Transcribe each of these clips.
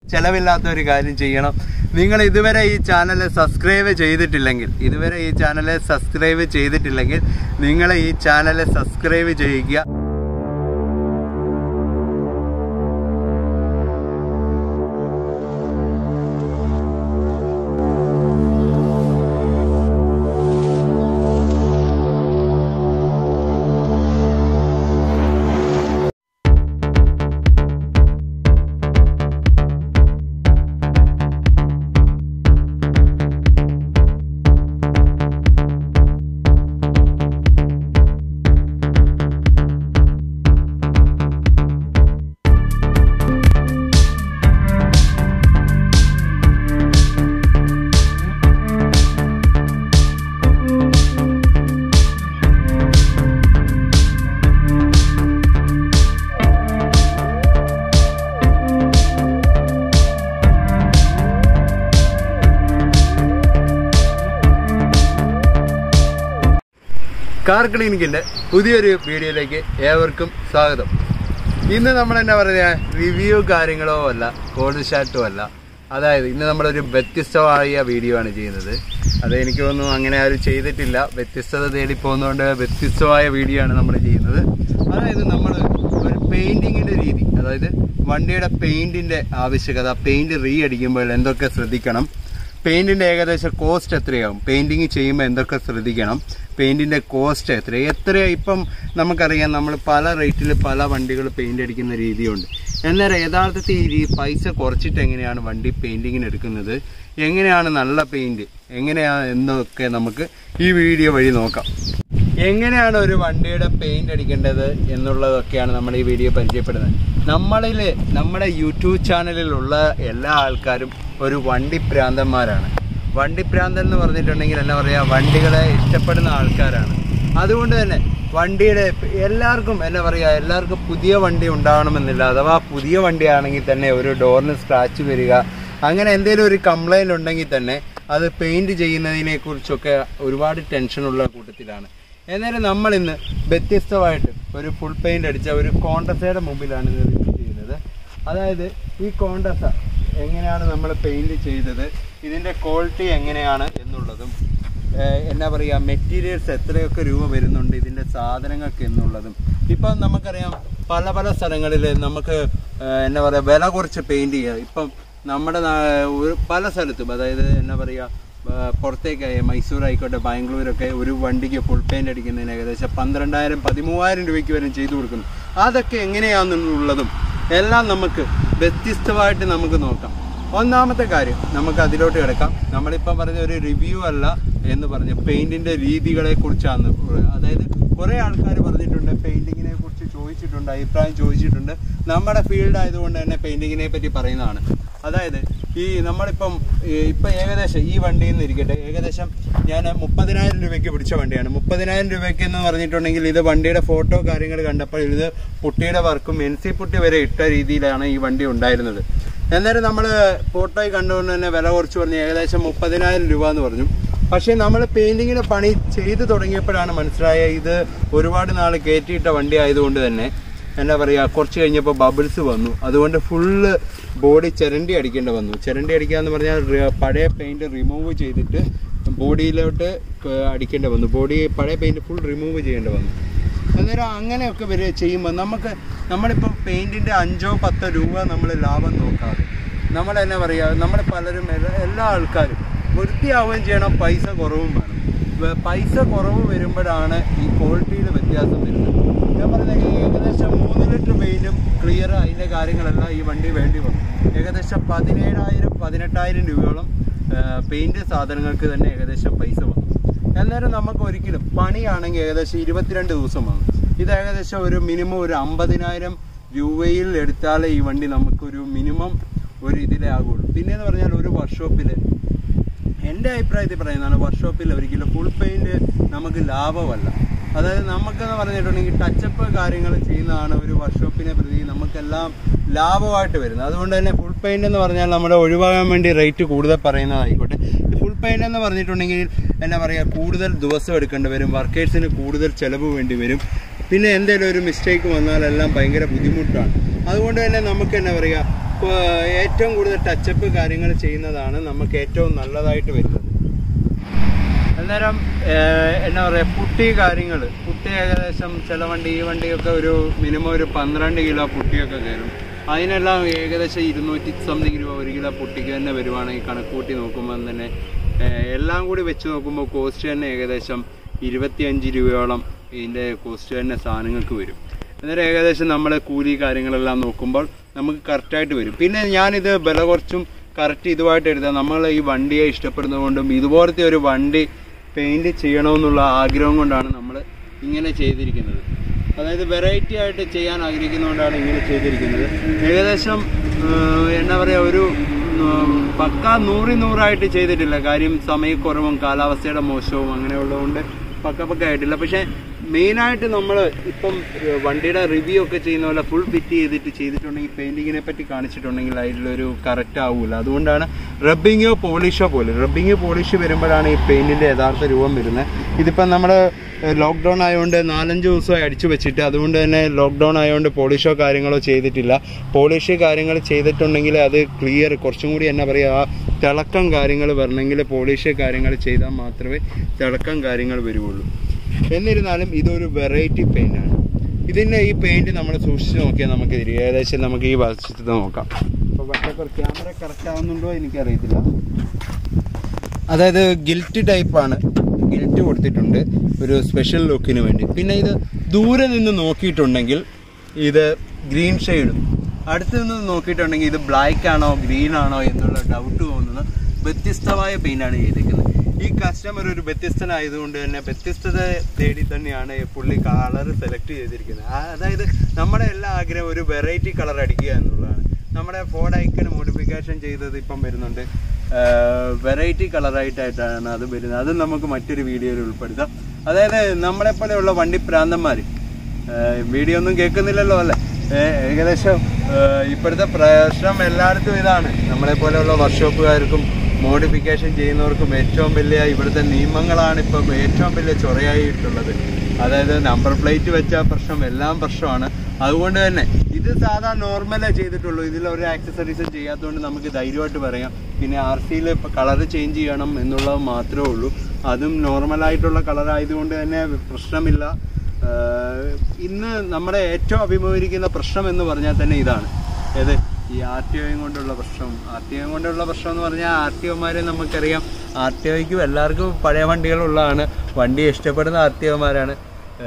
ചെലവില്ലാത്ത ഒരു കാര്യം ചെയ്യണം നിങ്ങൾ ഇതുവരെ ഈ ചാനൽ സബ്സ്ക്രൈബ് ചെയ്തിട്ടില്ലെങ്കിൽ ഇതുവരെ ഈ ചാനൽ സബ്സ്ക്രൈബ് ചെയ്തിട്ടില്ലെങ്കിൽ നിങ്ങൾ ഈ ചാനൽ സബ്സ്ക്രൈബ് ചെയ്യുക കാർ ക്ലിനിക്കിന്റെ പുതിയൊരു വീഡിയോയിലേക്ക് ഏവർക്കും സ്വാഗതം ഇന്ന് നമ്മൾ എന്നാ പറയുക റിവ്യൂ കാര്യങ്ങളോ അല്ല കോൾഡ് ഷാറ്റും അല്ല അതായത് ഇന്ന് നമ്മളൊരു വ്യത്യസ്തമായ വീഡിയോ ആണ് ചെയ്യുന്നത് അത് എനിക്ക് തോന്നുന്നു അങ്ങനെ ആരും ചെയ്തിട്ടില്ല വ്യത്യസ്തത തേടി പോകുന്നതുകൊണ്ട് വ്യത്യസ്തമായ വീഡിയോ ആണ് നമ്മൾ ചെയ്യുന്നത് അതായത് നമ്മൾ ഒരു പെയിന്റിങ്ങിന്റെ രീതി അതായത് വണ്ടിയുടെ പെയിന്റിന്റെ ആവശ്യകത പെയിന്റ് റീ അടിക്കുമ്പോൾ എന്തൊക്കെ ശ്രദ്ധിക്കണം പെയിന്റിന്റെ ഏകദേശം കോസ്റ്റ് എത്രയാവും പെയിന്റിങ് ചെയ്യുമ്പോൾ എന്തൊക്കെ ശ്രദ്ധിക്കണം പെയിന്റിന്റെ കോസ്റ്റ് എത്ര എത്ര ഇപ്പം നമുക്കറിയാം നമ്മൾ പല റേറ്റിൽ പല വണ്ടികൾ പെയിന്റ് അടിക്കുന്ന രീതിയുണ്ട് എന്നാൽ യഥാർത്ഥത്തിൽ ഈ രീ- പൈസ കുറച്ചിട്ട് എങ്ങനെയാണ് വണ്ടി പെയിന്റിങ്ങിന് എടുക്കുന്നത് എങ്ങനെയാണ് നല്ല പെയിന്റ് എങ്ങനെയാണ് എന്നൊക്കെ നമുക്ക് ഈ വീഡിയോ വഴി നോക്കാം എങ്ങനെയാണ് ഒരു വണ്ടിയുടെ പെയിന്റ് അടിക്കേണ്ടത് എന്നുള്ളതൊക്കെയാണ് നമ്മൾ ഈ വീഡിയോ പരിചയപ്പെടുന്നത് നമ്മളിൽ നമ്മുടെ യൂട്യൂബ് ചാനലിലുള്ള എല്ലാ ആൾക്കാരും ഒരു വണ്ടി പ്രാന്തന്മാരാണ് വണ്ടി പ്രാന്തൻ എന്ന് പറഞ്ഞിട്ടുണ്ടെങ്കിൽ എന്നാ പറയാ വണ്ടികളെ ഇഷ്ടപ്പെടുന്ന ആൾക്കാരാണ് അതുകൊണ്ട് തന്നെ വണ്ടിയുടെ എല്ലാവർക്കും എന്നാ പറയാ എല്ലാവർക്കും പുതിയ വണ്ടി ഉണ്ടാവണമെന്നില്ല അഥവാ പുതിയ വണ്ടിയാണെങ്കിൽ തന്നെ ഒരു ഡോറിന് സ്ക്രാച്ച് വരിക അങ്ങനെ എന്തെങ്കിലും ഒരു കംപ്ലൈന്റ് ഉണ്ടെങ്കിൽ തന്നെ അത് പെയിന്റ് ചെയ്യുന്നതിനെ കുറിച്ചൊക്കെ ഒരുപാട് ടെൻഷനുള്ള കൂട്ടത്തിലാണ് എന്നാലും നമ്മൾ ഇന്ന് വ്യത്യസ്തമായിട്ട് ഒരു ഫുൾ പെയിന്റ് അടിച്ച ഒരു കോണ്ടസയുടെ മുമ്പിലാണ് ഇത് റിവ്യൂ ചെയ്യുന്നത് അതായത് ഈ കോണ്ടസ എങ്ങനെയാണ് നമ്മൾ പെയിന്റ് ചെയ്തത് ഇതിന്റെ ക്വാളിറ്റി എങ്ങനെയാണ് എന്നുള്ളതും ഏഹ് എന്നാ പറയുക മെറ്റീരിയൽസ് എത്രയൊക്കെ രൂപ വരുന്നുണ്ട് ഇതിന്റെ സാധനങ്ങൾക്ക് എന്നുള്ളതും ഇപ്പം നമുക്കറിയാം പല പല സ്ഥലങ്ങളിൽ നമുക്ക് ഏഹ് എന്നാ പറയുക വില കുറച്ച് പെയിന്റ് ചെയ്യുക ഇപ്പം നമ്മുടെ നാ- ഒരു പല സ്ഥലത്തും അതായത് എന്നാ പറയുക ഏഹ് പുറത്തേക്കായ മൈസൂർ ആയിക്കോട്ടെ ബാംഗ്ലൂരൊക്കെ ഒരു വണ്ടിക്ക് ഫുൾ പെയിന്റ് അടിക്കുന്നതിന് ഏകദേശം പന്ത്രണ്ടായിരം പതിമൂവായിരം രൂപയ്ക്ക് വരെ ചെയ്തു കൊടുക്കുന്നു അതൊക്കെ എങ്ങനെയാണെന്നുള്ളതും എല്ലാം നമുക്ക് വ്യത്യസ്തമായിട്ട് നമുക്ക് നോക്കാം ഒന്നാമത്തെ കാര്യം നമുക്ക് അതിലോട്ട് കിടക്കാം നമ്മളിപ്പം പറഞ്ഞ ഒരു റിവ്യൂ അല്ല എന്ന് പറഞ്ഞ പെയിന്റിന്റെ രീതികളെ കുറിച്ചാണ് അതായത് കുറെ ആൾക്കാർ പറഞ്ഞിട്ടുണ്ട് പെയിന്റിങ്ങിനെ കുറിച്ച് ചോദിച്ചിട്ടുണ്ട് അഭിപ്രായം ചോദിച്ചിട്ടുണ്ട് നമ്മുടെ ഫീൽഡ് ആയതുകൊണ്ട് തന്നെ പെയിന്റിങ്ങിനെ പറ്റി പറയുന്നതാണ് അതായത് ഈ നമ്മളിപ്പം ഈ ഇപ്പം ഏകദേശം ഈ വണ്ടിയിൽ നിന്ന് ഇരിക്കട്ടെ ഏകദേശം ഞാൻ മുപ്പതിനായിരം രൂപയ്ക്ക് പിടിച്ച വണ്ടിയാണ് മുപ്പതിനായിരം രൂപയ്ക്ക് എന്ന് പറഞ്ഞിട്ടുണ്ടെങ്കിൽ ഇത് വണ്ടിയുടെ ഫോട്ടോ കാര്യങ്ങൾ കണ്ടപ്പോൾ ഇത് പുട്ടിയുടെ വർക്കും എൻ സി പുട്ടി വരെ ഇട്ട രീതിയിലാണ് ഈ വണ്ടി ഉണ്ടായിരുന്നത് എന്നാലും നമ്മൾ ഫോട്ടോയിൽ കണ്ടുകൊണ്ട് തന്നെ വില കുറച്ച് പറഞ്ഞു ഏകദേശം മുപ്പതിനായിരം രൂപ എന്ന് പറഞ്ഞു പക്ഷേ നമ്മൾ പെയിന്റിങ്ങിന് പണി ചെയ്തു തുടങ്ങിയപ്പോഴാണ് മനസ്സിലായ ഇത് ഒരുപാട് നാൾ കയറ്റിയിട്ട വണ്ടി ആയതുകൊണ്ട് തന്നെ എന്താ പറയുക കുറച്ച് കഴിഞ്ഞപ്പോൾ ബബിൾസ് വന്നു അതുകൊണ്ട് ഫുള്ള് ബോഡി ചിരണ്ടി അടിക്കേണ്ടി വന്നു ചിരണ്ടി അടിക്കുക എന്ന് പറഞ്ഞാൽ റി- പഴയ പെയിന്റ് റിമൂവ് ചെയ്തിട്ട് ബോഡിയിലോട്ട് ക- അടിക്കേണ്ടി വന്നു ബോഡി പഴയ പെയിന്റ് ഫുൾ റിമൂവ് ചെയ്യേണ്ടി വന്നു അന്നേരം അങ്ങനെയൊക്കെ വരെ ചെയ്യുമ്പോൾ നമുക്ക് നമ്മളിപ്പോൾ പെയിന്റിന്റെ അഞ്ചോ പത്തോ രൂപ നമ്മൾ ലാഭം നോക്കാതെ നമ്മൾ എന്നാ പറയുക നമ്മൾ പലരും എല്ലാ- എല്ലാ ആൾക്കാരും വൃത്തിയാവുകയും ചെയ്യണം പൈസ കുറവും വേണം വ- പൈസ കുറവ് വരുമ്പോഴാണ് ഈ ക്വാളിറ്റിയിൽ വ്യത്യാസം വരുന്നത് ഞാൻ പറഞ്ഞത് ഏകദേശം മൂന്ന് ലിറ്റർ പെയിന്റും ക്ലിയർ അതിൻ്റെ കാര്യങ്ങളെല്ലാം ഈ വണ്ടി വേണ്ടി വന്നു ഏകദേശം പതിനേഴായിരം പതിനെട്ടായിരം രൂപയോളം പെയിന്റ് സാധനങ്ങൾക്ക് തന്നെ ഏകദേശം പൈസ വന്നു എന്നാലും നമുക്ക് ഒരിക്കലും പണിയാണെങ്കിൽ ഏകദേശം ഇരുപത്തിരണ്ട് ദിവസം വാങ്ങും ഇത് ഏകദേശം ഒരു മിനിമം ഒരു അമ്പതിനായിരം രൂപയിൽ എടുത്താലേ ഈ വണ്ടി നമുക്കൊരു മിനിമം ഒരു ഇതിലേ ആകുള്ളൂ പിന്നെന്ന് പറഞ്ഞാൽ ഒരു വർക്ക്ഷോപ്പിൽ എൻ്റെ അഭിപ്രായത്തിൽ പറയുന്നതാണ് വർക്ക്ഷോപ്പിൽ ഒരിക്കലും ഫുൾ പെയിന്റ് നമുക്ക് ലാഭമല്ല അതായത് നമുക്കെന്ന് പറഞ്ഞിട്ടുണ്ടെങ്കിൽ ടച്ചപ്പ് കാര്യങ്ങൾ ചെയ്യുന്നതാണ് ഒരു വർക്ക്ഷോപ്പിനെ പ്രതി നമുക്കെല്ലാം ലാഭമായിട്ട് വരുന്നത് അതുകൊണ്ട് തന്നെ ഫുൾ പെയിന്റ് എന്ന് പറഞ്ഞാൽ നമ്മുടെ ഒഴിവാകാൻ വേണ്ടി റേറ്റ് കൂടുതൽ പറയുന്നതായിക്കോട്ടെ ഫുൾ പെയിന്റ് എന്ന് പറഞ്ഞിട്ടുണ്ടെങ്കിൽ എന്നാ പറയുക കൂടുതൽ ദിവസം എടുക്കേണ്ടി വരും വർക്കേഴ്സിന് കൂടുതൽ ചിലവ് വേണ്ടി വരും പിന്നെ എന്തെങ്കിലും ഒരു മിസ്റ്റേക്ക് വന്നാലെല്ലാം ഭയങ്കര ബുദ്ധിമുട്ടാണ് അതുകൊണ്ട് തന്നെ നമുക്ക് എന്നാ പറയുക ഏറ്റവും കൂടുതൽ ടച്ചപ്പ് കാര്യങ്ങൾ ചെയ്യുന്നതാണ് നമുക്ക് ഏറ്റവും നല്ലതായിട്ട് വരുന്നത് അന്നേരം ഏഹ്, എന്നാ പറയുക പുട്ടി കാര്യങ്ങൾ പുട്ടി ഏകദേശം ചില വണ്ടി ഈ വണ്ടിയൊക്കെ ഒരു മിനിമം ഒരു പന്ത്രണ്ട് കിലോ പുട്ടിയൊക്കെ കയറും അതിനെല്ലാം ഏകദേശം ഇരുന്നൂറ്റി സംതിങ് രൂപ ഒരു കിലോ പുട്ടിക്ക് തന്നെ വരുവാണെങ്കിൽ കണക്ക് കൂട്ടി നോക്കുമ്പോൾ തന്നെ ഏഹ്, എല്ലാം കൂടി വെച്ച് നോക്കുമ്പോൾ കോസ്റ്റ് തന്നെ ഏകദേശം ഇരുപത്തിയഞ്ച് രൂപയോളം ഇതിൻ്റെ കോസ്റ്റ് തന്നെ സാധനങ്ങൾക്ക് വരും അന്നേരം ഏകദേശം നമ്മൾ കൂലി കാര്യങ്ങളെല്ലാം നോക്കുമ്പോൾ നമുക്ക് കറക്റ്റായിട്ട് വരും പിന്നെ ഞാനിത് വില കുറച്ചും കറക്റ്റ് ഇതുമായിട്ട് എടുത്താൽ നമ്മൾ ഈ വണ്ടിയെ ഇഷ്ടപ്പെടുന്നതുകൊണ്ടും ഇതുപോലത്തെ ഒരു വണ്ടി പെയിന്റ് ചെയ്യണമെന്നുള്ള ആഗ്രഹം കൊണ്ടാണ് നമ്മൾ ഇങ്ങനെ ചെയ്തിരിക്കുന്നത് അതായത് വെറൈറ്റി ആയിട്ട് ചെയ്യാൻ ആഗ്രഹിക്കുന്നതുകൊണ്ടാണ് ഇങ്ങനെ ചെയ്തിരിക്കുന്നത് ഏകദേശം ഏഹ്, എന്നാ പറയുക ഒരു ഉം, പക്ക നൂറി നൂറായിട്ട് ചെയ്തിട്ടില്ല കാര്യം സമയക്കുറവും കാലാവസ്ഥയുടെ മോശവും അങ്ങനെയുള്ളതുകൊണ്ട് പക്ക പക്ക ആയിട്ടില്ല പക്ഷേ മെയിനായിട്ട് നമ്മൾ ഇപ്പം ഏഹ്, വണ്ടിയുടെ റിവ്യൂ ഒക്കെ ചെയ്യുന്ന പോലെ ഫുൾ ഫിറ്റ് ചെയ്തിട്ട് ചെയ്തിട്ടുണ്ടെങ്കിൽ പെയിന്റിങ്ങിനെ പറ്റി കാണിച്ചിട്ടുണ്ടെങ്കിൽ അതിലൊരു കറക്റ്റ് ആവൂല അതുകൊണ്ടാണ് റബ്ബിങ്ങോ പോളിഷോ പോലെ റബ്ബിങ് പോളിഷ് വരുമ്പോഴാണ് ഈ പെയിന്റിന്റെ യഥാർത്ഥ രൂപം വരുന്നത് ഇതിപ്പം നമ്മൾ ലോക്ക്ഡൗൺ ആയതുകൊണ്ട് നാലഞ്ച് ദിവസമായി അടിച്ചു വെച്ചിട്ട് അതുകൊണ്ട് തന്നെ ലോക്ക്ഡൗൺ ആയതുകൊണ്ട് പോളിഷോ കാര്യങ്ങളോ ചെയ്തിട്ടില്ല പോളിഷ് കാര്യങ്ങൾ ചെയ്തിട്ടുണ്ടെങ്കിൽ അത് ക്ലിയർ കുറച്ചും കൂടി എന്നാ പറയുക ആ തിളക്കം കാര്യങ്ങൾ വരണമെങ്കിൽ പോളിഷ് കാര്യങ്ങൾ ചെയ്താൽ മാത്രമേ തിളക്കം കാര്യങ്ങൾ വരുള്ളൂ എന്നിരുന്നാലും ഇതൊരു വെറൈറ്റി പെയിന്റ് ആണ് ഇതിന്റെ ഈ പെയിന്റ് നമ്മൾ സൂക്ഷിച്ച് നോക്കിയാൽ നമുക്ക് തിരിയും ഏകദേശം നമുക്ക് ഈ വശത്ത് നോക്കാം അപ്പോൾ വട്ടക്കർ ക്യാമറ കറക്റ്റ് ആവുന്നുണ്ടോ എനിക്കറിയത്തില്ല അതായത് ഗിൽറ്റ് ടൈപ്പാണ് ഗിൽറ്റ് കൊടുത്തിട്ടുണ്ട് ഒരു സ്പെഷ്യൽ ലുക്കിന് വേണ്ടി പിന്നെ ഇത് ദൂരെ നിന്ന് നോക്കിയിട്ടുണ്ടെങ്കിൽ ഇത് ഗ്രീൻ ഷെയ്ഡും അടുത്ത് നിന്ന് നോക്കിയിട്ടുണ്ടെങ്കിൽ ഇത് ബ്ലാക്ക് ആണോ ഗ്രീൻ ആണോ എന്നുള്ള ഡൗട്ട് തോന്നുന്ന വ്യത്യസ്തമായ പെയിന്റാണ് ചെയ്തിരിക്കുന്നത് ഈ കസ്റ്റമർ ഒരു വ്യത്യസ്തനായതുകൊണ്ട് തന്നെ വ്യത്യസ്തത തേടി തന്നെയാണ് പുള്ളി കളർ സെലക്ട് ചെയ്തിരിക്കുന്നത് ആ- അതായത് നമ്മുടെ എല്ലാ ആഗ്രഹം ഒരു വെറൈറ്റി കളർ അടിക്കുക എന്നുള്ളതാണ് നമ്മുടെ ഫോർഡ് ഐക്കൺ മോഡിഫിക്കേഷൻ ചെയ്തത് ഇപ്പം വരുന്നുണ്ട് വെറൈറ്റി കളറായിട്ടായിട്ടാണ് അത് വരുന്നത് അത് നമുക്ക് മറ്റൊരു വീഡിയോയിൽ ഉൾപ്പെടുത്താം അതായത് നമ്മളെ പോലെയുള്ള വണ്ടി പ്രാന്തന്മാർ വീഡിയോ ഒന്നും കേൾക്കുന്നില്ലല്ലോ അല്ലേ ഏഹ് ഏകദേശം ഏഹ് ഇപ്പോഴത്തെ പ്രശ്നം എല്ലായിടത്തും ഇതാണ് നമ്മളെ പോലെയുള്ള വർക്ക്ഷോപ്പുകാർക്കും മോഡിഫിക്കേഷൻ ചെയ്യുന്നവർക്കും ഏറ്റവും വലിയ ഇവിടുത്തെ നിയമങ്ങളാണ് ഇപ്പം ഏറ്റവും വലിയ ചൊറയായിട്ടുള്ളത് അതായത് നമ്പർ പ്ലേറ്റ് വെച്ച പ്രശ്നം എല്ലാം പ്രശ്നമാണ് അതുകൊണ്ട് തന്നെ ഇത് സാധാ നോർമലേ ചെയ്തിട്ടുള്ളൂ ഇതിൽ ഒരു ആക്സസറീസും ചെയ്യാത്തതുകൊണ്ട് നമുക്ക് ധൈര്യമായിട്ട് പറയാം പിന്നെ ആർ സിയിൽ കളർ ചേഞ്ച് ചെയ്യണം എന്നുള്ളത് മാത്രമേ ഉള്ളൂ അതും നോർമലായിട്ടുള്ള കളർ ആയതുകൊണ്ട് തന്നെ പ്രശ്നമില്ല ആഹ് ഇന്ന് നമ്മുടെ ഏറ്റവും അഭിമുഖീകരിക്കുന്ന പ്രശ്നം എന്ന് പറഞ്ഞാൽ തന്നെ ഇതാണ് ഏത് ഈ ആർ ടി ഒയും കൊണ്ടുള്ള പ്രശ്നം ആർ ടി ഒയും കൊണ്ടുള്ള പ്രശ്നം എന്ന് പറഞ്ഞാൽ ആർ ടി ഒമാരെ നമുക്കറിയാം ആർ ടി ഒയ്ക്കും എല്ലാവർക്കും പഴയ വണ്ടികളുള്ളതാണ് വണ്ടി ഇഷ്ടപ്പെടുന്ന ആർ ടി ഒമാരാണ്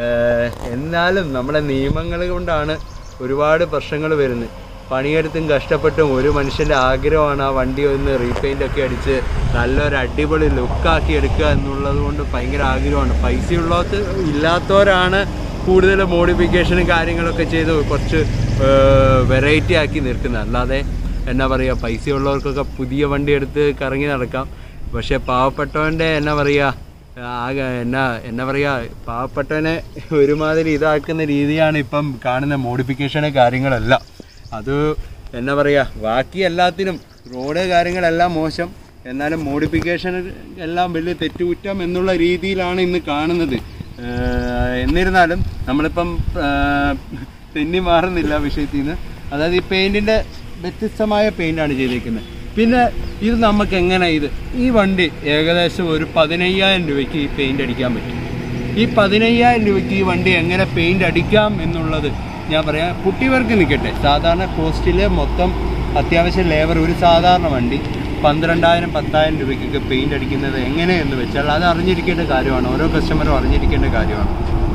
എന്നാലും നമ്മുടെ നിയമങ്ങൾ കൊണ്ടാണ് ഒരുപാട് പ്രശ്നങ്ങൾ വരുന്നത് പണിയെടുത്തും കഷ്ടപ്പെട്ടും ഒരു മനുഷ്യൻ്റെ ആഗ്രഹമാണ് ആ വണ്ടി ഒന്ന് റീപെയിൻ്റ് ഒക്കെ അടിച്ച് നല്ലൊരു അടിപൊളി ലുക്കാക്കി എടുക്കുക എന്നുള്ളത് കൊണ്ട് ഭയങ്കര ആഗ്രഹമാണ് പൈസ ഉള്ളത് ഇല്ലാത്തവരാണ് കൂടുതൽ മോഡിഫിക്കേഷനും കാര്യങ്ങളൊക്കെ ചെയ്ത് കുറച്ച് വെറൈറ്റി ആക്കി നിർക്കുന്നത് അല്ലാതെ എന്നാ പറയുക പൈസ ഉള്ളവർക്കൊക്കെ പുതിയ വണ്ടി എടുത്ത് കറങ്ങി നടക്കാം പക്ഷെ പാവപ്പെട്ടവൻ്റെ എന്നാ പറയുക ആകെ എന്നാ എന്നാ പറയുക പാവപ്പെട്ടവനെ ഒരുമാതിരി ഇതാക്കുന്ന രീതിയാണ് ഇപ്പം കാണുന്ന മോഡിഫിക്കേഷന് കാര്യങ്ങളെല്ലാം അത് എന്നാ പറയുക ബാക്കി എല്ലാത്തിനും റോഡ് കാര്യങ്ങളെല്ലാം മോശം എന്നാലും മോഡിഫിക്കേഷൻ എല്ലാം വലിയ തെറ്റുകുറ്റം എന്നുള്ള രീതിയിലാണ് ഇന്ന് കാണുന്നത് ഏഹ് എന്നിരുന്നാലും നമ്മളിപ്പം ഏഹ് തെന്നി മാറുന്നില്ല വിഷയത്തിൽ നിന്ന് അതായത് ഈ പെയിന്റിന്റെ വ്യത്യസ്തമായ പെയിന്റാണ് ചെയ്തിരിക്കുന്നത് പിന്നെ ഇത് നമുക്ക് എങ്ങനെ ഇത് ഈ വണ്ടി ഏകദേശം ഒരു പതിനയ്യായിരം രൂപയ്ക്ക് ഈ പെയിന്റ് അടിക്കാൻ പറ്റും ഈ പതിനയ്യായിരം രൂപയ്ക്ക് ഈ വണ്ടി എങ്ങനെ പെയിന്റ് അടിക്കാം എന്നുള്ളത് ഞാൻ പറയാം കുട്ടിവർക്ക് നിൽക്കട്ടെ സാധാരണ കോസ്റ്റിൽ മൊത്തം അത്യാവശ്യം ലേബർ ഒരു സാധാരണ വണ്ടി പന്ത്രണ്ടായിരം പത്തായിരം രൂപയ്ക്കൊക്കെ പെയിന്റ് അടിക്കുന്നത് എങ്ങനെയെന്ന് വെച്ചാൽ അത് അറിഞ്ഞിരിക്കേണ്ട കാര്യമാണ് ഓരോ കസ്റ്റമറും അറിഞ്ഞിരിക്കേണ്ട കാര്യമാണ്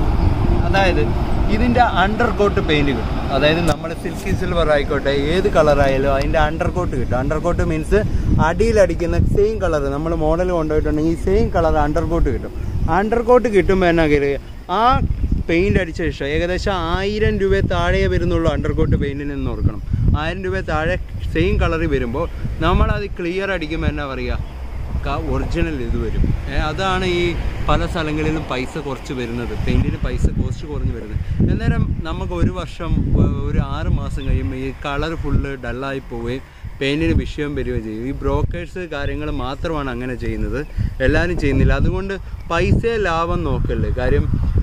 അതായത് ഇതിൻ്റെ അണ്ടർ കോട്ട് പെയിന്റ് കിട്ടും അതായത് നമ്മൾ സിൽക്കി സിൽവർ ആയിക്കോട്ടെ ഏത് കളറായാലും അതിൻ്റെ അണ്ടർ കോട്ട് കിട്ടും അണ്ടർ കോട്ട് മീൻസ് അടിയിലടിക്കുന്ന സെയിം കളർ നമ്മൾ മോഡൽ കൊണ്ടുപോയിട്ടുണ്ടെങ്കിൽ സെയിം കളർ അണ്ടർ കോട്ട് കിട്ടും അണ്ടർ കോട്ട് കിട്ടുമ്പോൾ എന്നാ കയറുക ആ പെയിന്റ് അടിച്ച ശേഷം ഏകദേശം ആയിരം രൂപ താഴെ വരുന്നുള്ളൂ അണ്ടർ കോട്ട് പെയിന്റിന് എന്ന് ഓർക്കണം ആയിരം രൂപ താഴെ സെയിം കളറിൽ വരുമ്പോൾ നമ്മളത് ക്ലിയർ അടിക്കുമ്പോൾ എന്നാ പറയുക ഒറിജിനൽ ഇത് വരും ഏ, അതാണ് ഈ പല സ്ഥലങ്ങളിലും പൈസ കുറച്ച് വരുന്നത് പെയിൻറ്റിന് പൈസ കോസ്റ്റ് കുറഞ്ഞ് വരുന്നത് അന്നേരം നമുക്ക് ഒരു വർഷം ഏ, ഒരു ആറ് മാസം കഴിയുമ്പോൾ ഈ കളർ ഫുള്ള് ഡള്ളായി പോവുകയും പെയിൻറ്റിന് വിഷയം വരികയും ചെയ്യും ഈ ബ്രോക്കേഴ്സ് കാര്യങ്ങൾ മാത്രമാണ് അങ്ങനെ ചെയ്യുന്നത് എല്ലാവരും ചെയ്യുന്നില്ല അതുകൊണ്ട് പൈസ ലാഭം നോക്കല്ലേ കാര്യം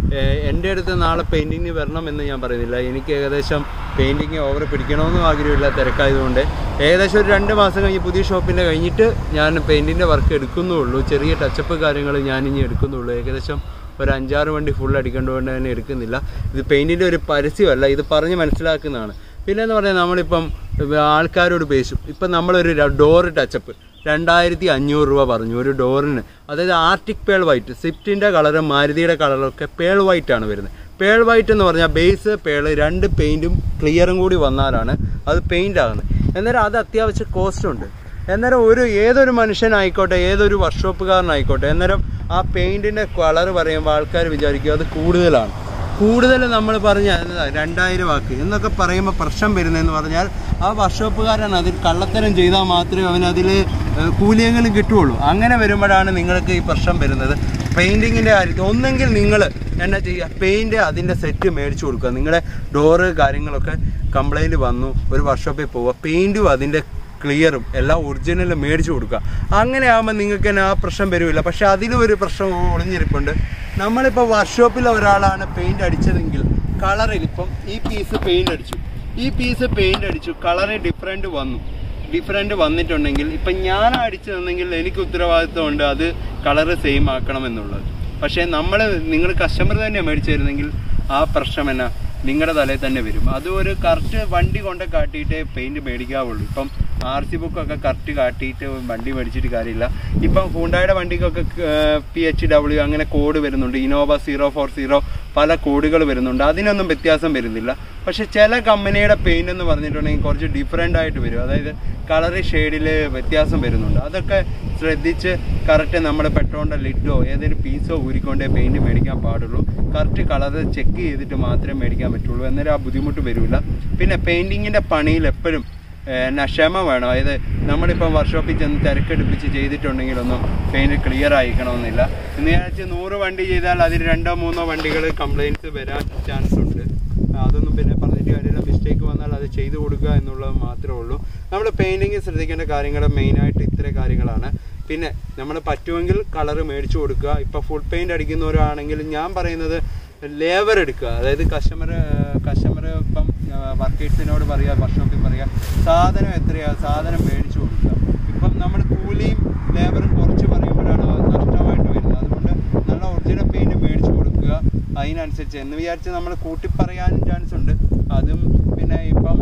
ഏഹ് എൻ്റെ അടുത്ത് നാളെ പെയിൻറ്റിങ് വരണം എന്ന് ഞാൻ പറയുന്നില്ല എനിക്ക് ഏകദേശം പെയിൻറ്റിങ് ഓവർ പിടിക്കണമെന്നും ആഗ്രഹമില്ല തിരക്കായതുകൊണ്ട് ഏകദേശം ഒരു രണ്ട് മാസം കഴിഞ്ഞ് പുതിയ ഷോപ്പിൻ്റെ കഴിഞ്ഞിട്ട് ഞാൻ പെയിൻറ്റിൻ്റെ വർക്ക് എടുക്കുന്നുള്ളൂ ചെറിയ ടച്ചപ്പ് കാര്യങ്ങൾ ഞാൻ ഇനി എടുക്കുന്നുള്ളൂ ഏകദേശം ഒരു അഞ്ചാറ് വണ്ടി ഫുൾ അടിക്കേണ്ടതുകൊണ്ട് തന്നെ എടുക്കുന്നില്ല ഇത് പെയിൻറ്റിൻ്റെ ഒരു പരസ്യമല്ല ഇത് പറഞ്ഞ് മനസ്സിലാക്കുന്നതാണ് പിന്നെ എന്ന് പറഞ്ഞാൽ നമ്മളിപ്പം ആൾക്കാരോട് പേശും ഇപ്പം നമ്മളൊരു ഡോറ് ടച്ചപ്പ് രണ്ടായിരത്തി അഞ്ഞൂറ് രൂപ പറഞ്ഞു ഒരു ഡോറിന് അതായത് ആർട്ടിക് പേൾ വൈറ്റ് സ്വിഫ്റ്റിൻ്റെ കളറും മാരുതിയുടെ കളറൊക്കെ പേൾ വൈറ്റ് ആണ് വരുന്നത് പേൾ വൈറ്റ് എന്ന് പറഞ്ഞാൽ ബേസ് പേള് രണ്ട് പെയിൻറ്റും ക്ലിയറും കൂടി വന്നാലാണ് അത് പെയിൻ്റ് ആകുന്നത് അന്നേരം അത് അത്യാവശ്യം കോസ്റ്റ് ഉണ്ട് അന്നേരം ഒരു ഏതൊരു മനുഷ്യനായിക്കോട്ടെ ഏതൊരു വർക്ക്ഷോപ്പുകാരനായിക്കോട്ടെ അന്നേരം ആ പെയിൻറ്റിൻ്റെ കളർ പറയുമ്പോൾ ആൾക്കാർ വിചാരിക്കും അത് കൂടുതലാണ് കൂടുതൽ നമ്മൾ പറഞ്ഞ എന്നതാ, രണ്ടായിരം വാക്ക് എന്നൊക്കെ പറയുമ്പോൾ പ്രശ്നം വരുന്നതെന്ന് പറഞ്ഞാൽ ആ വർക്ക്ഷോപ്പുകാരൻ അതിൽ കള്ളത്തരം ചെയ്താൽ മാത്രമേ അവന് അതിൽ കൂലിയെങ്കിലും കിട്ടുകയുള്ളൂ അങ്ങനെ വരുമ്പോഴാണ് നിങ്ങൾക്ക് ഈ പ്രശ്നം വരുന്നത് പെയിൻറ്റിങ്ങിൻ്റെ കാര്യത്തിൽ ഒന്നെങ്കിൽ നിങ്ങൾ എന്നാ ചെയ്യുക പെയിൻറ്റ് അതിൻ്റെ സെറ്റ് മേടിച്ചു കൊടുക്കുക നിങ്ങളുടെ ഡോറ് കാര്യങ്ങളൊക്കെ കംപ്ലൈൻറ്റ് വന്നു ഒരു വർക്ക്ഷോപ്പിൽ പോവുക പെയിൻറ്റും അതിൻ്റെ ക്ലിയറും എല്ലാം ഒറിജിനൽ മേടിച്ചു കൊടുക്കുക അങ്ങനെ ആകുമ്പോൾ നിങ്ങൾക്ക് തന്നെ ആ പ്രശ്നം വരില്ല പക്ഷെ അതിലും ഒരു പ്രശ്നം ഒളിഞ്ഞിരിപ്പുണ്ട് നമ്മളിപ്പോൾ വർക്ക്ഷോപ്പിൽ ഒരാളാണ് പെയിന്റ് അടിച്ചതെങ്കിൽ കളറിൽ ഇപ്പം ഈ പീസ് പെയിന്റ് അടിച്ചു ഈ പീസ് പെയിന്റ് അടിച്ചു കളറ് ഡിഫറെൻ്റ് വന്നു ഡിഫറെൻ്റ് വന്നിട്ടുണ്ടെങ്കിൽ ഇപ്പം ഞാൻ അടിച്ചതെന്നെങ്കിൽ എനിക്ക് ഉത്തരവാദിത്വമുണ്ട് അത് കളറ് സെയിം ആക്കണം എന്നുള്ളത് പക്ഷേ നമ്മൾ നിങ്ങൾ കസ്റ്റമർ തന്നെ മേടിച്ചു തരുന്നെങ്കിൽ ആ പ്രശ്നം എന്നാ നിങ്ങളുടെ തലയിൽ തന്നെ വരും അത് ഒരു കറക്റ്റ് വണ്ടി കൊണ്ട് കാട്ടിയിട്ടേ പെയിന്റ് മേടിക്കാവുള്ളൂ ഇപ്പം ആർ സി ബുക്കൊക്കെ കറക്റ്റ് കാട്ടിയിട്ട് വണ്ടി മേടിച്ചിട്ട് കാര്യമില്ല ഇപ്പം ഹൂണ്ടായുടെ വണ്ടിക്കൊക്കെ പി എച്ച് ഡബ്ല്യു അങ്ങനെ കോഡ് വരുന്നുണ്ട് ഇനോവ സീറോ ഫോർ സീറോ പല കോഡുകൾ വരുന്നുണ്ട് അതിനൊന്നും വ്യത്യാസം വരുന്നില്ല പക്ഷെ ചില കമ്പനിയുടെ പെയിന്റ് എന്ന് പറഞ്ഞിട്ടുണ്ടെങ്കിൽ കുറച്ച് ഡിഫറെൻ്റ് ആയിട്ട് വരും അതായത് കളർ ഷെയ്ഡിൽ വ്യത്യാസം വരുന്നുണ്ട് അതൊക്കെ ശ്രദ്ധിച്ച് കറക്റ്റ് നമ്മൾ പെട്രോളിൻ്റെ ലിഡോ ഏതൊരു പീസോ ഊരിക്കൊണ്ടേ പെയിന്റ് മേടിക്കാൻ പാടുള്ളൂ കറക്റ്റ് കളർ ചെക്ക് ചെയ്തിട്ട് മാത്രമേ മേടിക്കാൻ പറ്റുള്ളൂ അന്നേരം ആ ബുദ്ധിമുട്ട് വരില്ല പിന്നെ പെയിൻറ്റിങ്ങിൻ്റെ പണിയിൽ എപ്പോഴും എന്നാ ക്ഷമ വേണം അതായത് നമ്മളിപ്പം വർക്ക്ഷോപ്പിൽ ചെന്ന് തിരക്കെടുപ്പിച്ച് ചെയ്തിട്ടുണ്ടെങ്കിലൊന്നും പെയിന്റ് ക്ലിയർ ആയിക്കണമെന്നില്ല ഇന്ന് വിചാരിച്ച് നൂറ് വണ്ടി ചെയ്താൽ അതിൽ രണ്ടോ മൂന്നോ വണ്ടികൾ കംപ്ലൈൻറ്റ്സ് വരാൻ ചാൻസ് ഉണ്ട് അതൊന്നും പിന്നെ പറഞ്ഞിട്ട് കാര്യമില്ല മിസ്റ്റേക്ക് വന്നാൽ അത് ചെയ്തു കൊടുക്കുക എന്നുള്ളത് മാത്രമേ ഉള്ളൂ നമ്മൾ പെയിൻറ്റിങ് ശ്രദ്ധിക്കേണ്ട കാര്യങ്ങൾ മെയിനായിട്ട് ഇത്ര കാര്യങ്ങളാണ് പിന്നെ നമ്മൾ പറ്റുമെങ്കിൽ കളർ മേടിച്ചു കൊടുക്കുക ഇപ്പോൾ ഫുൾ പെയിൻറ് അടിക്കുന്നവരാണെങ്കിൽ ഞാൻ പറയുന്നത് ലേബർ എടുക്കുക അതായത് കസ്റ്റമർ കസ്റ്റമർ ഇപ്പം വർക്കേഴ്സിനോട് പറയുക വർക്ക്ഷോപ്പിൽ പറയുക സാധനം എത്രയാണ് സാധനം മേടിച്ചു കൊടുക്കുക ഇപ്പം നമ്മൾ കൂലിയും ലേബറും കുറച്ച് പറയുമ്പോഴാണ് അത് നഷ്ടമായിട്ട് വരുന്നത് അതുകൊണ്ട് നല്ല ഒറിജിനൽ പെയിൻറ് മേടിച്ചു കൊടുക്കുക അതിനനുസരിച്ച് എന്ന് വിചാരിച്ച് നമ്മൾ കൂട്ടി പറയാനും ചാൻസ് ഉണ്ട് അതും പിന്നെ ഇപ്പം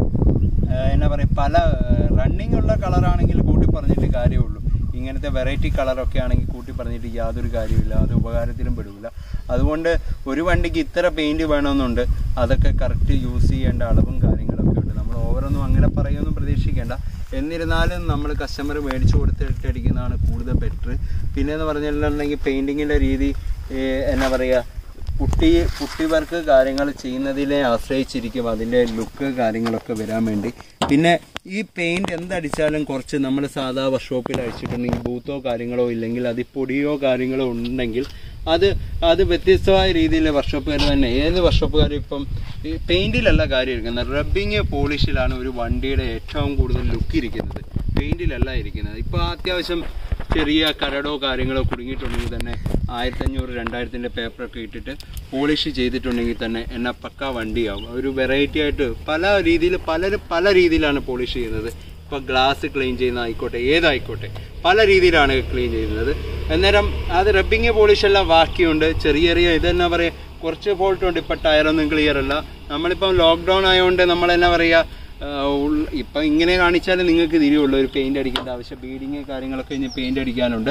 ഏഹ് എന്നാ പറയുക പല റണ്ണിങ് ഉള്ള കളറാണെങ്കിൽ കൂട്ടി പറഞ്ഞിട്ട് കാര്യമുള്ളൂ ഇങ്ങനത്തെ വെറൈറ്റി കളറൊക്കെ ആണെങ്കിൽ കൂട്ടി പറഞ്ഞിട്ട് യാതൊരു കാര്യമില്ല അത് ഉപകാരത്തിലും പെടില്ല അതുകൊണ്ട് ഒരു വണ്ടിക്ക് ഇത്ര പെയിന്റ് വേണമെന്നുണ്ട് അതൊക്കെ കറക്റ്റ് യൂസ് ചെയ്യേണ്ട അളവും കാര്യങ്ങളൊക്കെ ഉണ്ട് നമ്മൾ ഓവറൊന്നും അങ്ങനെ പറയുമെന്നും പ്രതീക്ഷിക്കേണ്ട എന്നിരുന്നാലും നമ്മൾ കസ്റ്റമർ മേടിച്ചു കൊടുത്തിട്ട് അടിക്കുന്നതാണ് കൂടുതൽ ബെറ്റർ പിന്നെ എന്ന് പറഞ്ഞിട്ടുണ്ടെങ്കിൽ പെയിൻറ്റിങ്ങിൻ്റെ രീതി ഏഹ് എന്നാ പറയുക പുട്ടി പുട്ടി വർക്ക് കാര്യങ്ങൾ ചെയ്യുന്നതിനെ ആശ്രയിച്ചിരിക്കും അതിൻ്റെ ലുക്ക് കാര്യങ്ങളൊക്കെ വരാൻ വേണ്ടി പിന്നെ ഈ പെയിന്റ് എന്തടിച്ചാലും കുറച്ച് നമ്മൾ സാധാ വർക്ക്ഷോപ്പിൽ അടിച്ചിട്ടുണ്ടെങ്കിൽ ബൂത്തോ കാര്യങ്ങളോ ഇല്ലെങ്കിൽ അത് പൊടിയോ കാര്യങ്ങളോ ഉണ്ടെങ്കിൽ അത് അത് വ്യത്യസ്തമായ രീതിയിൽ വർക്ക്ഷോപ്പുകാർ തന്നെ ഏത് വർക്ക്ഷോപ്പുകാരും ഇപ്പം ഈ പെയിന്റിലല്ല കാര്യം ഇരിക്കുന്നത് റബ്ബിങ് പോളിഷിലാണ് ഒരു വണ്ടിയുടെ ഏറ്റവും കൂടുതൽ ലുക്ക് ഇരിക്കുന്നത് പെയിന്റിലല്ല ഇരിക്കുന്നത് ഇപ്പോൾ അത്യാവശ്യം ചെറിയ കരടോ കാര്യങ്ങളോ കുടുങ്ങിയിട്ടുണ്ടെങ്കിൽ തന്നെ ആയിരത്തഞ്ഞൂറ് രണ്ടായിരത്തിൻ്റെ പേപ്പറൊക്കെ ഇട്ടിട്ട് പോളിഷ് ചെയ്തിട്ടുണ്ടെങ്കിൽ തന്നെ എന്നാ പക്ക വണ്ടിയാവും ഒരു വെറൈറ്റി ആയിട്ട് പല രീതിയിൽ പലരും പല രീതിയിലാണ് പോളിഷ് ചെയ്യുന്നത് ഇപ്പോൾ ഗ്ലാസ് ക്ലീൻ ചെയ്യുന്ന ആയിക്കോട്ടെ ഏതായിക്കോട്ടെ പല രീതിയിലാണ് ക്ലീൻ ചെയ്യുന്നത് അന്നേരം അത് റബ്ബിങ് പോളിഷ് എല്ലാം ബാക്കിയുണ്ട് ചെറിയ ചെറിയ ഇതെന്നാ പറയുക കുറച്ച് ഫോൾട്ട് ഉണ്ട് ഇപ്പം ടയറൊന്നും ക്ലിയർ അല്ല നമ്മളിപ്പം ലോക്ക്ഡൗൺ ആയതുകൊണ്ട് നമ്മൾ എന്നാ പറയുക ഇപ്പം ഇങ്ങനെ കാണിച്ചാൽ നിങ്ങൾക്ക് തിരിയുള്ളൂ ഒരു പെയിന്റ് അടിക്കേണ്ട ആവശ്യം ബീഡിങ് കാര്യങ്ങളൊക്കെ ഇനി പെയിന്റ് അടിക്കാനുണ്ട്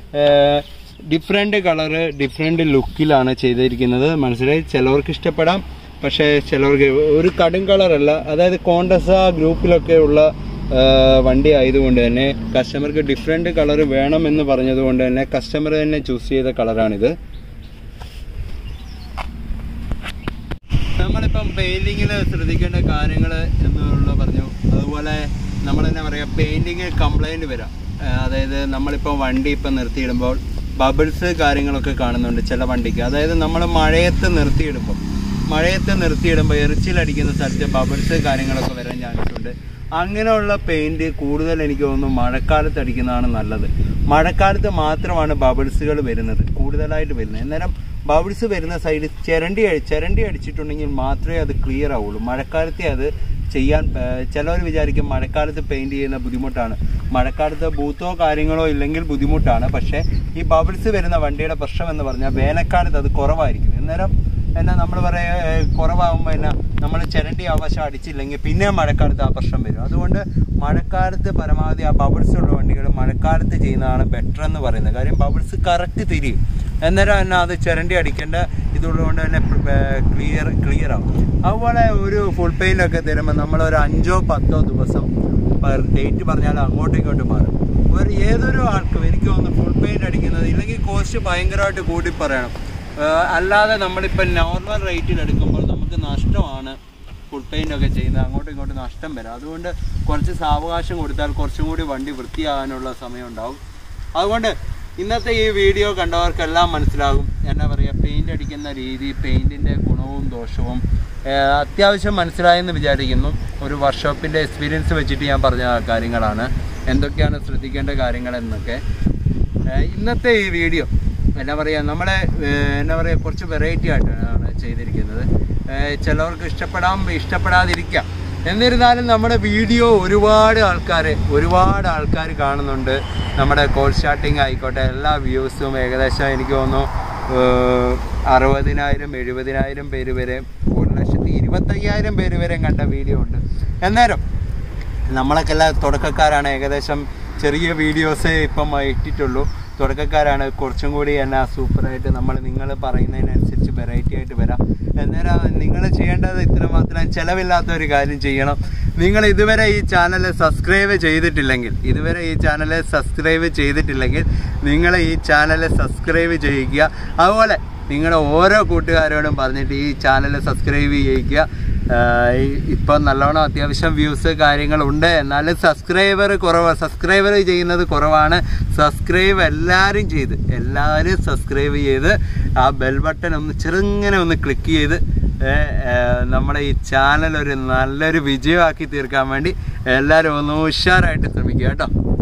ഡിഫറെൻറ്റ് കളറ് ഡിഫറെൻറ്റ് ലുക്കിലാണ് ചെയ്തിരിക്കുന്നത് മനസ്സിലായി ചിലവർക്ക് ഇഷ്ടപ്പെടാം പക്ഷേ ചിലവർക്ക് ഒരു കടും കളറല്ല അതായത് കോണ്ടസ ഗ്രൂപ്പിലൊക്കെ ഉള്ള ആ, വണ്ടി ആയതുകൊണ്ട് തന്നെ കസ്റ്റമർക്ക് ഡിഫറെൻറ്റ് കളർ വേണം എന്ന് പറഞ്ഞതുകൊണ്ട് തന്നെ കസ്റ്റമർ തന്നെ ചൂസ് ചെയ്ത കളറാണിത് നമ്മളിപ്പം പെയിന്റിങ്ങിൽ ശ്രദ്ധിക്കേണ്ട കാര്യങ്ങൾ എന്നുള്ള പറഞ്ഞു അതുപോലെ നമ്മൾ എന്നാ പറയുക പെയിന്റിങ് കംപ്ലൈൻറ്റ് വരാം ആ, അതായത് നമ്മളിപ്പോൾ വണ്ടി ഇപ്പം നിർത്തിയിടുമ്പോൾ ബബിൾസ് കാര്യങ്ങളൊക്കെ കാണുന്നുണ്ട് ചില വണ്ടിക്ക് അതായത് നമ്മൾ മഴയത്ത് നിർത്തിയിടുമ്പോൾ മഴയത്ത് നിർത്തിയിടുമ്പോൾ എറിച്ചിലടിക്കുന്ന സ്ഥലത്ത് ബബിൾസ് കാര്യങ്ങളൊക്കെ വരാൻ ചാൻസ് ഉണ്ട് അങ്ങനെയുള്ള പെയിന്റ് കൂടുതൽ എനിക്ക് തോന്നുന്നു മഴക്കാലത്ത് അടിക്കുന്നതാണ് നല്ലത് മഴക്കാലത്ത് മാത്രമാണ് ബബിൾസുകൾ വരുന്നത് കൂടുതലായിട്ട് വരുന്നത് അന്നേരം ബബിൾസ് വരുന്ന സൈഡ് ചിരണ്ടി അടി ചിരണ്ടി അടിച്ചിട്ടുണ്ടെങ്കിൽ മാത്രമേ അത് ക്ലിയർ ആവുള്ളൂ മഴക്കാലത്തെ അത് ചെയ്യാൻ ചിലവർ വിചാരിക്കും മഴക്കാലത്ത് പെയിന്റ് ചെയ്യുന്ന ബുദ്ധിമുട്ടാണ് മഴക്കാലത്ത് ബൂത്തോ കാര്യങ്ങളോ ഇല്ലെങ്കിൽ ബുദ്ധിമുട്ടാണ് പക്ഷേ ഈ ബബിൾസ് വരുന്ന വണ്ടിയുടെ പ്രശ്നം എന്ന് പറഞ്ഞാൽ വേനൽക്കാലത്ത് അത് കുറവായിരിക്കും അന്നേരം എന്നാ നമ്മൾ പറയാ കുറവാകുമ്പോൾ എന്നാ നമ്മൾ ചിരണ്ടി ആവശ്യം അടിച്ചില്ലെങ്കിൽ പിന്നെ മഴക്കാലത്ത് ആ പ്രശ്നം വരും അതുകൊണ്ട് മഴക്കാലത്ത് പരമാവധി ആ ബബിൾസ് ഉള്ള വണ്ടികൾ മഴക്കാലത്ത് ചെയ്യുന്നതാണ് ബെറ്റർ എന്ന് പറയുന്നത് കാര്യം ബബിൾസ് കറക്റ്റ് തിരിയും അന്നേരം തന്നെ അത് ചിരണ്ടി അടിക്കേണ്ട ഇതുള്ളതുകൊണ്ട് തന്നെ ക്ലിയർ ക്ലിയർ ആവും അതുപോലെ ഒരു ഫുൾ പെയിൻ്റ് ഒക്കെ തരുമ്പോൾ നമ്മൾ ഒരു അഞ്ചോ പത്തോ ദിവസം ഡേറ്റ് പറഞ്ഞാൽ അങ്ങോട്ടും ഇങ്ങോട്ടും മാറും ഒരു ഏതൊരു ആൾക്കും എനിക്ക് തോന്നുന്നു ഫുൾ പെയിന്റ് അടിക്കുന്നത് ഇല്ലെങ്കിൽ കോസ്റ്റ് ഭയങ്കരമായിട്ട് കൂടി പറയണം ഏഹ് അല്ലാതെ നമ്മളിപ്പോൾ നോർമൽ റേറ്റിൽ എടുക്കുമ്പോൾ നമുക്ക് നഷ്ടമാണ് ഫുൾ പെയിന്റ് ഒക്കെ ചെയ്യുന്നത് അങ്ങോട്ടും ഇങ്ങോട്ടും നഷ്ടം വരും അതുകൊണ്ട് കുറച്ച് സാവകാശം കൊടുത്താൽ കുറച്ചും കൂടി വണ്ടി വൃത്തിയാകാനുള്ള സമയം ഉണ്ടാവും അതുകൊണ്ട് ഇന്നത്തെ ഈ വീഡിയോ കണ്ടവർക്കെല്ലാം മനസ്സിലാകും എന്നാ പറയുക പെയിന്റ് അടിക്കുന്ന രീതി പെയിന്റിന്റെ ഗുണവും ദോഷവും ഏഹ് അത്യാവശ്യം മനസ്സിലായെന്ന് വിചാരിക്കുന്നു ഒരു വർക്ക്ഷോപ്പിന്റെ എക്സ്പീരിയൻസ് വെച്ചിട്ട് ഞാൻ പറഞ്ഞ കാര്യങ്ങളാണ് എന്തൊക്കെയാണ് ശ്രദ്ധിക്കേണ്ട കാര്യങ്ങൾ എന്നൊക്കെ ഏഹ് ഇന്നത്തെ ഈ വീഡിയോ എന്നാ പറയുക നമ്മളെ ഏഹ് എന്നാ പറയുക കുറച്ച് വെറൈറ്റി ആയിട്ടാണ് ചെയ്തിരിക്കുന്നത് ഏഹ് ചിലവർക്ക് ഇഷ്ടപ്പെടാം ഇഷ്ടപ്പെടാതിരിക്കാം എന്നിരുന്നാലും നമ്മുടെ വീഡിയോ ഒരുപാട് ആൾക്കാർ ഒരുപാട് ആൾക്കാർ കാണുന്നുണ്ട് നമ്മുടെ കോൾ സ്റ്റാർട്ടിങ് ആയിക്കോട്ടെ എല്ലാ വ്യൂസും ഏകദേശം എനിക്ക് തോന്നുന്നു ഏഹ് അറുപതിനായിരം എഴുപതിനായിരം പേര് വരെ ഒരു ലക്ഷത്തി ഇരുപത്തയ്യായിരം പേര് വരെ കണ്ട വീഡിയോ ഉണ്ട് എന്നേരം നമ്മളൊക്കെ എല്ലാം തുടക്കക്കാരാണ് ഏകദേശം ചെറിയ വീഡിയോസ് ഇപ്പം ഇട്ടിട്ടുള്ളൂ തുടക്കക്കാരാണ് കുറച്ചും കൂടി എന്നാ സൂപ്പറായിട്ട് നമ്മൾ നിങ്ങൾ പറയുന്നതിനനുസരിച്ച് വെറൈറ്റി ആയിട്ട് വരാം അന്നേരം നിങ്ങൾ ചെയ്യേണ്ടത് ഇത്ര മാത്രം ചിലവില്ലാത്ത ഒരു കാര്യം ചെയ്യണം നിങ്ങൾ ഇതുവരെ ഈ ചാനൽ സബ്സ്ക്രൈബ് ചെയ്തിട്ടില്ലെങ്കിൽ ഇതുവരെ ഈ ചാനൽ സബ്സ്ക്രൈബ് ചെയ്തിട്ടില്ലെങ്കിൽ നിങ്ങൾ ഈ ചാനൽ സബ്സ്ക്രൈബ് ചെയ്യിക്കുക അതുപോലെ നിങ്ങളുടെ ഓരോ കൂട്ടുകാരോടും പറഞ്ഞിട്ട് ഈ ചാനൽ സബ്സ്ക്രൈബ് ചെയ്യിക്കുക ആഹ് ഈ- ഇപ്പം നല്ലോണം അത്യാവശ്യം വ്യൂസ് കാര്യങ്ങളുണ്ട് എന്നാലും സബ്സ്ക്രൈബർ കുറവ് സബ്സ്ക്രൈബർ ചെയ്യുന്നത് കുറവാണ് സബ്സ്ക്രൈബ് എല്ലാവരും ചെയ്ത് എല്ലാവരും സബ്സ്ക്രൈബ് ചെയ്ത് ആ ബെൽ ബട്ടൺ ഒന്ന് ചെറുങ്ങനെ ഒന്ന് ക്ലിക്ക് ചെയ്ത് ഏഹ്, ഏഹ്, നമ്മുടെ ഈ ചാനൽ ഒരു നല്ലൊരു വിജയമാക്കി തീർക്കാൻ വേണ്ടി എല്ലാവരും ഒന്ന് ഉഷാറായിട്ട് ശ്രമിക്കുക കേട്ടോ